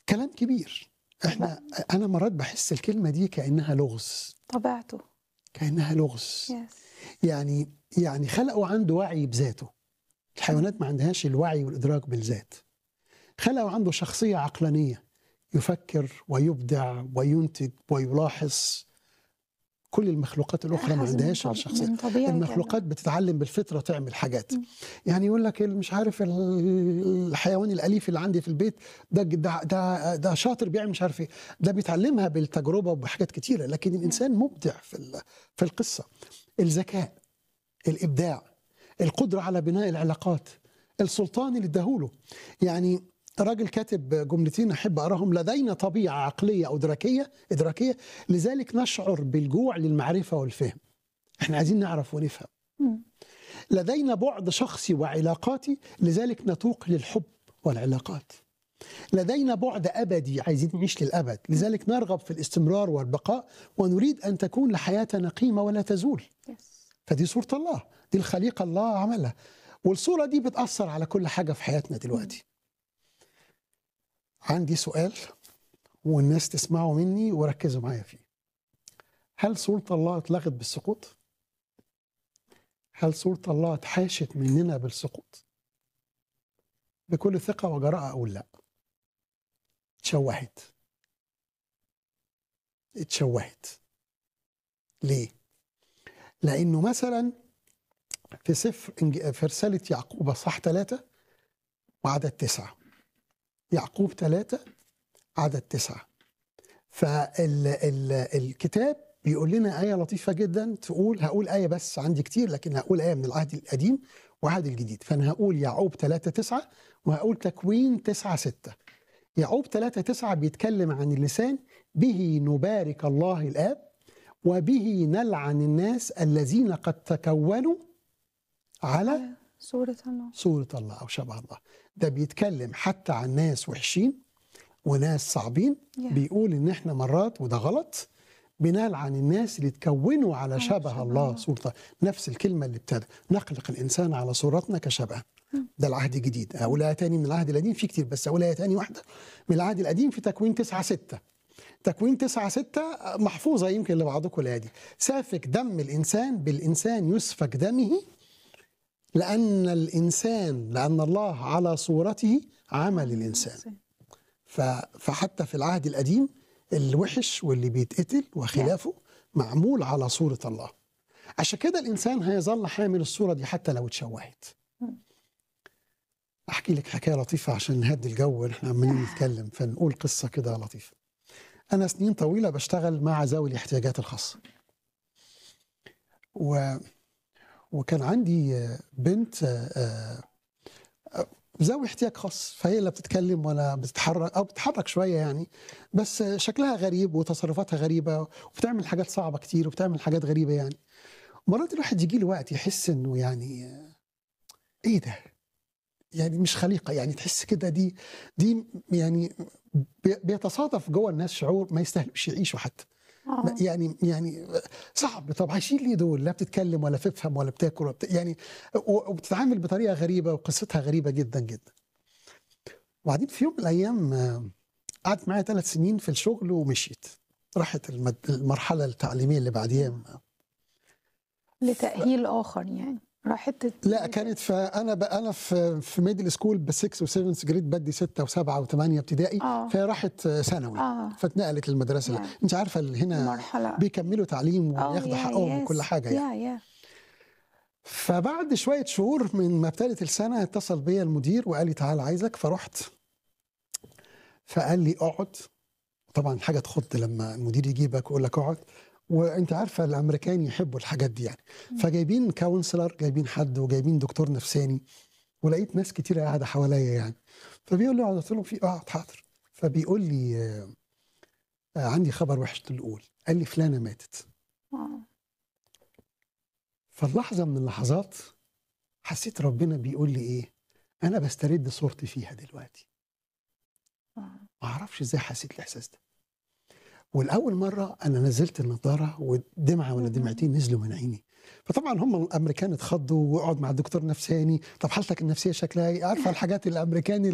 كلام كبير احنا انا مرات بحس الكلمه دي كانها لغز طبيعته كانها لغز يس يعني يعني خلقوا عنده وعي بذاته الحيوانات ما عندهاش الوعي والادراك بالذات خلقوا عنده شخصيه عقلانيه يفكر ويبدع وينتج ويلاحظ كل المخلوقات الاخرى ما أخذ من عندهاش طب- الشخصيه من طبيعي المخلوقات بتتعلم بالفطره تعمل حاجات مم. يعني يقول لك ال- مش عارف ال- الحيوان الاليف اللي عندي في البيت ده ده ده, ده شاطر بيعمل مش عارف ايه ده بيتعلمها بالتجربه وبحاجات كتيره لكن الانسان مبدع في ال- في القصه الذكاء الابداع القدره على بناء العلاقات السلطان اللي اداهوله يعني راجل كاتب جملتين احب اقراهم لدينا طبيعه عقليه او ادراكيه ادراكيه لذلك نشعر بالجوع للمعرفه والفهم احنا عايزين نعرف ونفهم مم. لدينا بعد شخصي وعلاقاتي لذلك نتوق للحب والعلاقات لدينا بعد ابدي عايزين نعيش للابد لذلك نرغب في الاستمرار والبقاء ونريد ان تكون لحياتنا قيمه ولا تزول يس فدي صوره الله دي الخليقه الله عملها والصوره دي بتاثر على كل حاجه في حياتنا دلوقتي عندي سؤال والناس تسمعوا مني وركزوا معايا فيه هل صوره الله اتلغت بالسقوط هل صورة الله اتحاشت مننا بالسقوط؟ بكل ثقة وجراءة أقول لا. اتشوهت. اتشوهت. ليه؟ لأنه مثلا في سفر إنج- في رسالة يعقوب صح ثلاثة وعدد تسعة. يعقوب ثلاثة عدد تسعة. فالكتاب بيقول لنا آية لطيفة جدا تقول هقول آية بس عندي كتير لكن هقول آية من العهد القديم وعهد الجديد فأنا هقول يعقوب 3 9 وهقول تكوين 9 6 يعقوب 3 9 بيتكلم عن اللسان به نبارك الله الآب وبه نلعن الناس الذين قد تكونوا على صورة الله صورة الله أو شبه الله ده بيتكلم حتى عن ناس وحشين وناس صعبين Yeah. بيقول إن إحنا مرات وده غلط بنلعن الناس اللي تكونوا على على شبه شبه الله الله. صورة نفس الكلمة اللي ابتدى نخلق الإنسان على صورتنا كشبه ده العهد الجديد أقول آية تاني من العهد القديم في كتير بس أقول آية تاني واحدة من العهد القديم في تكوين 9 6 تكوين 9 6 محفوظة يمكن لبعضكم الآية دي سافك دم الإنسان بالإنسان يسفك دمه لأن الإنسان لأن الله على صورته عمل الإنسان ف- فحتى في العهد القديم الوحش واللي بيتقتل وخلافه معمول على صورة الله عشان كده الإنسان هيظل حامل الصورة دي حتى لو اتشوهت أحكي لك حكاية لطيفة عشان نهدي الجو احنا عمالين نتكلم فنقول قصة كده لطيفة أنا سنين طويلة بشتغل مع ذوي الاحتياجات الخاصة و... وكان عندي آه، بنت آه، آه، ذوي احتياج خاص فهي لا بتتكلم ولا بتتحرك او بتتحرك شويه يعني بس شكلها غريب وتصرفاتها غريبه وبتعمل حاجات صعبه كتير وبتعمل حاجات غريبه يعني مرات الواحد يجي له وقت يحس انه يعني آه، ايه ده يعني مش خليقه يعني تحس كده دي دي يعني بي- بيتصادف جوه الناس شعور ما يستاهلوش يعيشوا حتى آه. يعني يعني صعب طب عايشين ليه دول لا بتتكلم ولا تفهم ولا بتاكل ولا بت... يعني و- وبتتعامل بطريقه غريبه وقصتها غريبه جدا جدا وبعدين في يوم من الايام آه، قعدت معايا ثلاث سنين في الشغل ومشيت راحت المد... المرحله التعليميه اللي بعديها لتأهيل آخر يعني راحت تت- لا كانت فانا ب... انا في في ميدل سكول ب 6 و7 جريد بدي 6 و7 و8 ابتدائي آه. فهي راحت آه، ثانوي آه. فاتنقلت للمدرسه يعني. انت عارفه اللي هنا مرحلة بيكملوا تعليم آه، وياخدوا يا- حقهم يس. وكل حاجه يعني يا يا فبعد شوية شهور من ما ابتدت السنة اتصل بيا المدير وقال لي تعال عايزك فرحت فقال لي اقعد طبعا حاجة تخض لما المدير يجيبك ويقول لك اقعد وانت عارفة الامريكان يحبوا الحاجات دي يعني فجايبين كونسلر جايبين حد وجايبين دكتور نفساني ولقيت ناس كتير قاعدة حواليا يعني فبيقول لي اقعد قلت له في اقعد حاضر فبيقول لي آه، آه، عندي خبر وحش تقول قال لي فلانة ماتت آه. فاللحظة من اللحظات حسيت ربنا بيقول لي ايه انا بسترد صورتي فيها دلوقتي آه. ما اعرفش ازاي حسيت الاحساس ده والاول مره انا نزلت النضاره ودمعه ولا مم. دمعتين نزلوا من عيني فطبعا هم الامريكان اتخضوا واقعد مع الدكتور نفساني طب حالتك النفسيه شكلها ايه عارفه الحاجات الامريكاني